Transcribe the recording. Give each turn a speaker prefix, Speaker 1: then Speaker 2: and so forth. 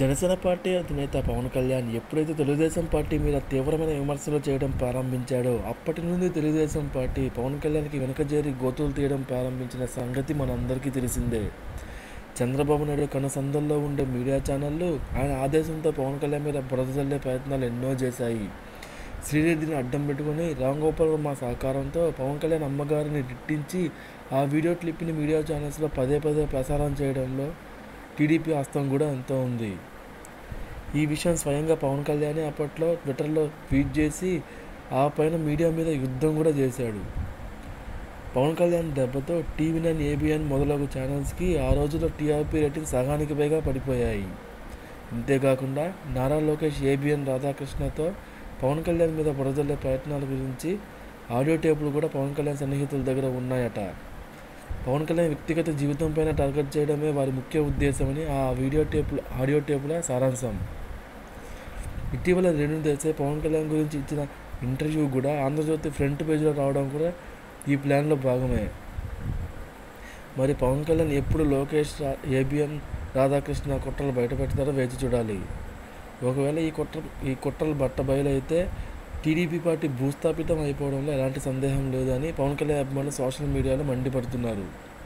Speaker 1: Janasena party అధినేత పవన్ కళ్యాణ్ ఎప్పుడైతే Telugu Desam party మీద తీవ్రమైన విమర్శలు చేయడం ప్రారంభించాడో అప్పటి నుండి తెలుగుదేశం పార్టీ పవన్ కళ్యాణ్కి వెనుకజేరి గోతులు తీయడం ప్రారంభించిన సంగతి మనందరికీ తెలిసిందే చంద్రబాబు నాయుడు కనుసందుల్లో ఉండే మీడియా ఛానళ్ళు ఆయన ఆదేశంతో పవన్ కళ్యాణ్ మీద బురద చల్లే ప్రయత్నాలు ఎన్నో చేశాయి శ్రీరెడ్డిని అడ్డం పెట్టుకుని రామ్ గోపాల్ వర్మ సహకారంతో పవన్ కళ్యాణ్ అమ్మగారిని తిట్టించి ఆ వీడియో క్లిప్ని మీడియా ఛానల్స్లో పదే పదే ప్రసారం చేయడంలో టీడీపీ హస్తం కూడా ఎంతో ఉంది ఈ విషయం స్వయంగా పవన్ కళ్యాణ్ అప్పట్లో ట్విట్టర్లో ట్వీట్ చేసి ఆ పైన మీడియా మీద యుద్ధం కూడా చేశాడు పవన్ కళ్యాణ్ దెబ్బతో టీవీ నైన్ ఏబిఎన్ మొదలగు ఛానల్స్కి ఆ రోజుల్లో టీఆర్పీ రేటింగ్ సగానికి పైగా పడిపోయాయి అంతేకాకుండా నారా లోకేష్ ఏబిఎన్ రాధాకృష్ణతో పవన్ కళ్యాణ్ మీద బురదల్లే ప్రయత్నాల గురించి ఆడియో టేపులు కూడా పవన్ కళ్యాణ్ సన్నిహితుల దగ్గర ఉన్నాయట పవన్ కళ్యాణ్ వ్యక్తిగత జీవితం పైన టార్గెట్ చేయడమే వారి ముఖ్య ఉద్దేశమని ఆ వీడియో టేపులు ఆడియో టేపుల సారాంశం ఇటీవల రేణు దేశాయ్ పవన్ కళ్యాణ్ గురించి ఇచ్చిన ఇంటర్వ్యూ కూడా ఆంధ్రజ్యోతి ఫ్రంట్ పేజీలో రావడం కూడా ఈ ప్లాన్లో భాగమే మరి పవన్ కళ్యాణ్ ఎప్పుడు లోకేష్ రా- ఏబిఎన్ రాధాకృష్ణ కుట్రలు బయట పెడతారో వేచి చూడాలి ఒకవేళ ఈ కుట్ర ఈ కుట్రలు బట్ట బయలైతే టీడీపీ పార్టీ భూస్థాపితం అయిపోవడంలో ఎలాంటి సందేహం లేదని పవన్ కళ్యాణ్ అభిమానులు సోషల్ మీడియాలో మండిపడుతున్నారు